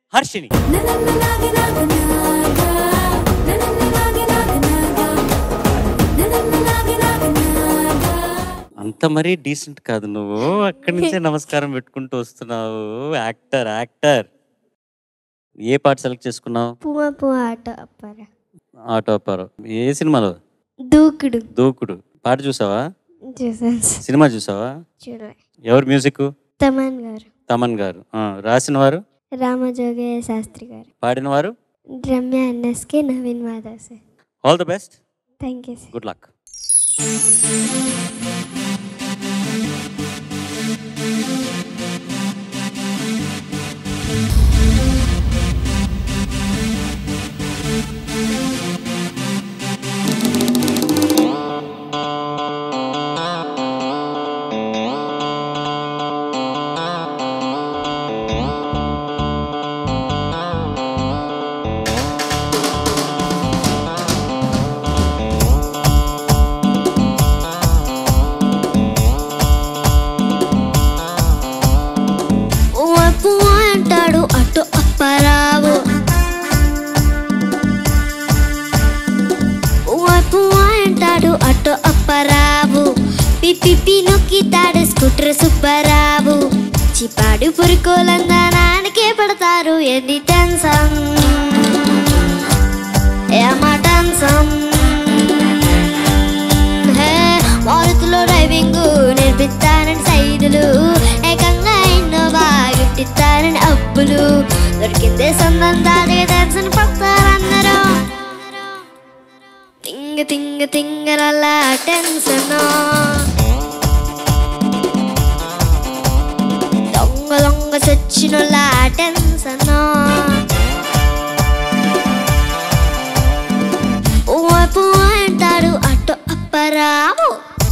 హర్షిని అంత మరీ డీసెంట్ కాదు నువ్వు అక్కడి నుంచే నమస్కారం పెట్టుకుంటూ వస్తున్నావు యాక్టర్ యాక్టర్ ఏ పాట సెలెక్ట్ చేసుకున్నావు పువ్వ పువ్వ ఆట అప్పారా ఆటో అప్పారు ఏ సినిమాలో దూకుడు దూకుడు పాట చూసావా చూసాను సినిమా చూసావా చూడలే ఎవరు మ్యూజిక్ తమన్ గారు తమన్ గారు ఆ, రాసిన వారు రామజోగయ్య శాస్త్రి గారు పాడిన వారు Ramya NSK Naveen Madas all the best thank you sir good luck వైపు అంటాడు అటు అప్పారావు వైపు అంటాడు అటు అప్పారావు పిపి నొక్కితాడు స్కూటర్ సుబ్బారావు చిపాడు పురుకోలంగా నాన్నకే పడతారు ఎన్ని టెన్షన్ ఏమా టెన్షన్ హే మారుతిలో డ్రైవింగ్ నేర్పిస్తానని సైదులు ఏకంగా ఎన్నో బాగుట్టిస్తానని అప్పులు దొరికిందే సందం దాదిగా టెన్షన్ పడతారన్నరు తింగ తింగ తింగరలా టెన్షన్ దొంగ దొంగ సచ్చినోళ్ళ టెన్షన్ వైపు అంటాడు అటు అప్పరావు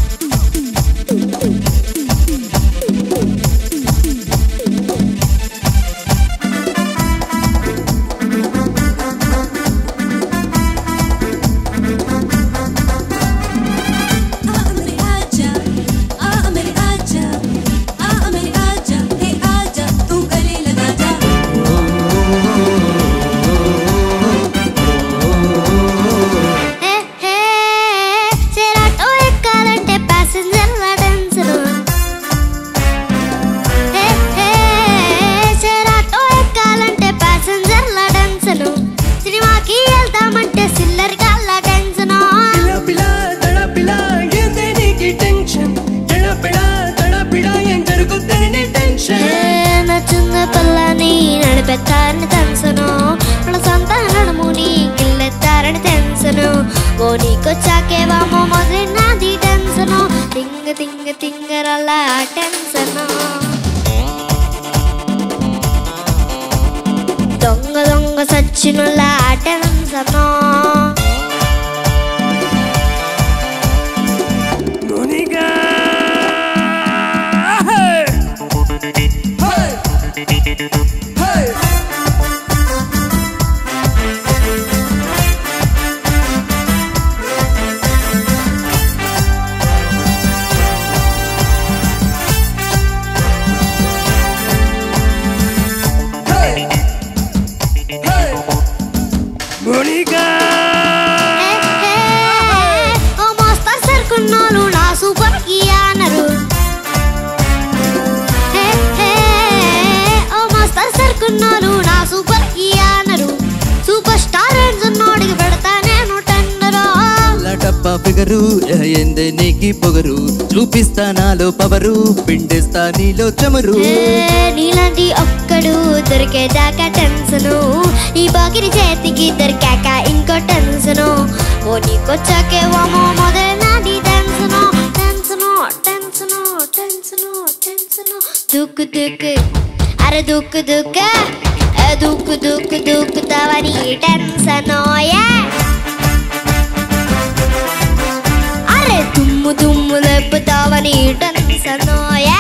హే హే చెరాటో ఎక్కాలంటే ప్యాసింజర్ల టెన్షన్ హే హే చెరాటో ఎక్కాలంటే ప్యాసింజర్ల టెన్షన్ సినిమాకి వెళ్తామంటే సిల్లర్ గల్ల టెన్షన్ పిల్ల పిల్ల తడపిడ ఏందే నీకి టెన్షన్ తడపిడ తడపిడ ఏం జరుగుతుంది నీ టెన్షన్ నచ్చిన పిల్లని నడిపెత్తారని టెన్షను మన సొంత నడుముని గిల్లెత్తారని టెన్షను ఓ నీకొచ్చాకే వామో మొదలైనది టెన్షను తింగ తింగ తింగరల్ల టెన్షను దొంగ దొంగ సచ్చినుల టెన్షను మునిగా మునిగా హే, హే, ఓ మోస్తరు సరుకున్నోళ్ళు నా సూపర్ కి అనరు హే, హే, ఓ మోస్తరు సరుకున్నోళ్ళు నా సూపర్ కి అనరు సూపర్ స్టార్ రేంజ్ ఉన్నోడికి పెడతా నేను టెండరు లటప్ప ఫిగరు ఏందే నీకి పొగరు చూపిస్తా నాలో పవరు పిండేస్తా నీలో చమురు ఏ, నీలాంటి ఒక్కడు దొరికేదాకా టెన్షను ఈ బాకిరి చేతికి దొరికాక ఇంకో టెన్షను ఓ నీకొచ్చాకే వామో మొదలైనది tension tension tension tension tension దుక్కు దుక్కు అరే దుక్కు దుక్కు ఏ దుక్కు దుక్కు దుక్కుతావని టెన్షను యా అరే తుమ్ము తుమ్ము లేపుతావని టెన్షను యా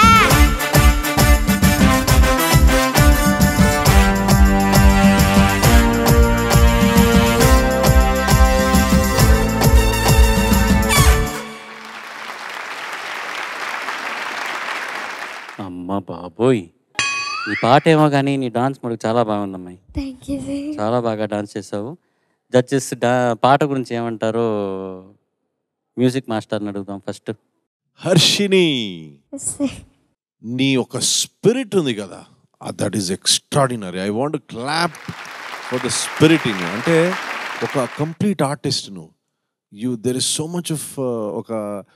అమ్మ బాబోయ్ నీ పాట ఏమో కానీ నీ డాన్స్ మనకు చాలా బాగుందమ్మాయి థ్యాంక్ యూ సార్ చాలా బాగా డాన్స్ చేసావు జడ్జెస్ డా పాట గురించి ఏమంటారో మ్యూజిక్ మాస్టర్ని అడుగుదాం ఫస్ట్ హర్షిని సార్ నీ ఒక స్పిరిట్ ఉంది కదా that is extraordinary I want clap for the spirit in అంటే ఒక కంప్లీట్ ఆర్టిస్ట్ నువ్వు you there is so much of ఒక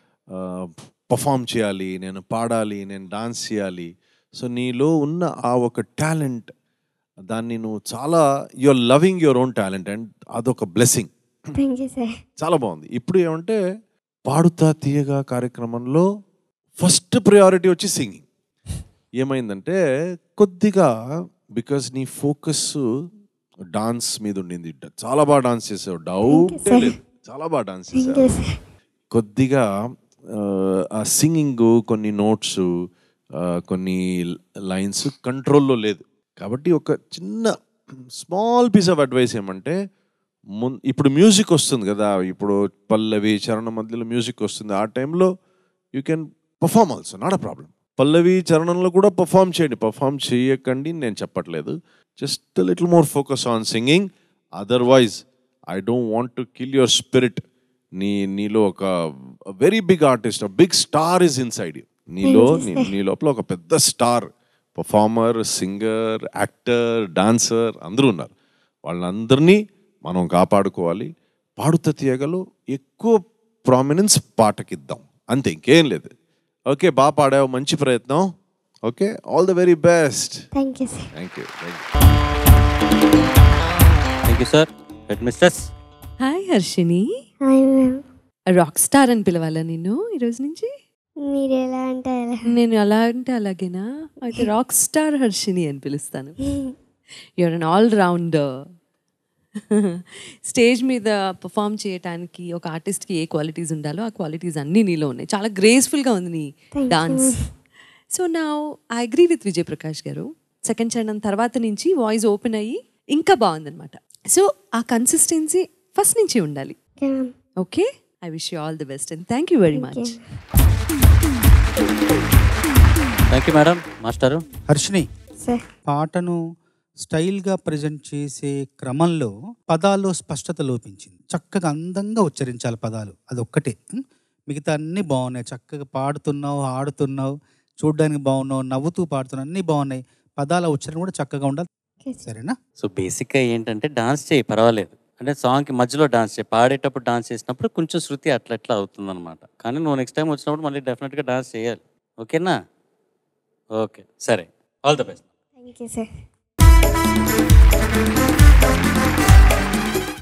పర్ఫామ్ చేయాలి నేను పాడాలి నేను డాన్స్ చేయాలి సో నీలో ఉన్న ఆ ఒక టాలెంట్ దాన్ని నువ్వు చాలా your loving your own talent and అదొక బ్లెస్సింగ్ థ్యాంక్ యూ సార్ చాలా బాగుంది ఇప్పుడు ఏమంటే పాడుతా తీయగా కార్యక్రమంలో ఫస్ట్ ప్రయారిటీ వచ్చి సింగింగ్ ఏమైందంటే కొద్దిగా బికాస్ నీ ఫోకస్ డాన్స్ మీద ఉండింది చాలా బాగా డాన్స్ చేసావు డౌట్ sir. లేదు చాలా బాగా డాన్స్ థ్యాంక్ చేసావు యూ సార్ కొద్దిగా ఆ, ఆ సింగింగ్ కొన్ని నోట్స్ కొన్ని లైన్స్ కంట్రోల్లో లేదు కాబట్టి ఒక చిన్న స్మాల్ పీస్ ఆఫ్ అడ్వైస్ ఏమంటే మున్ ఇప్పుడు మ్యూజిక్ వస్తుంది కదా ఇప్పుడు పల్లవి చరణం మధ్యలో మ్యూజిక్ వస్తుంది ఆ టైంలో you can perform also not a problem పల్లవి చరణంలో కూడా పర్ఫామ్ చేయండి పర్ఫామ్ చేయకండి నేను చెప్పట్లేదు just little more focus on singing otherwise I don't want to kill your spirit నీ నీలో ఒక very big artist big star is inside you నీలో నీ నీ లోపల ఒక పెద్ద star performer singer actor dancer అందరూ ఉన్నారు వాళ్ళందరినీ మనం కాపాడుకోవాలి పాడుత తీయగలు ఎక్కువ ప్రామినెన్స్ పాటకిద్దాం అంతే ఇంకేం లేదు ఓకే బాగా పాడావు మంచి ప్రయత్నం okay all the very best thank you sir thank you thank you thank you sir headmistress hi Harshini hi ma'am rock star అని పిలవాలా నిన్ను ఈరోజు నుంచి మీరు ఎలా అంటే అలా నేను అలా అంటే అలాగేనా అయితే రాక్ స్టార్ హర్షిని అని పిలుస్తాను you're an all rounder stage మీద పర్ఫామ్ చేయడానికి ఒక ఆర్టిస్ట్కి ఏ క్వాలిటీస్ ఉండాలో ఆ క్వాలిటీస్ అన్నీ నీలో ఉన్నాయి చాలా గ్రేస్ఫుల్గా ఉంది నీ Thank you. డాన్స్ సో నా I agree with Vijay Prakash గారు సెకండ్ చరణం తర్వాత నుంచి వాయిస్ ఓపెన్ అయ్యి ఇంకా బాగుందన్నమాట సో ఆ కన్సిస్టెన్సీ ఫస్ట్ నుంచి ఉండాలి okay ma'am okay I wish you all the best and thank you very much thank you madam master Harshini sir పాటను స్టైల్గా ప్రజెంట్ చేసే క్రమంలో పదాల్లో స్పష్టత లోపించింది చక్కగా అందంగా ఉచ్చరించాలి పదాలు అదొక్కటే ఉం? మిగతా అన్నీ బాగున్నాయి చక్కగా పాడుతున్నావు ఆడుతున్నావు చూడడానికి బాగున్నావు నవ్వుతూ పాడుతున్నావు అన్నీ బాగున్నాయి పదాల ఉచ్చారణ కూడా చక్కగా ఉండాలి ఓకే సార్ సరేనా సో బేసిక్గా ఏంటంటే డాన్స్ చేయి పర్వాలేదు అంటే సాంగ్కి మధ్యలో డాన్స్ చేయి పాడేటప్పుడు డాన్స్ చేసినప్పుడు కొంచెం శృతి అట్లా అట్లా అవుతుందన్నమాట కానీ నువ్వు నెక్స్ట్ టైం వచ్చినప్పుడు మళ్ళీ డెఫినెట్గా డాన్స్ చేయాలి ఓకేనా ఓకే సరే all the best thank you sir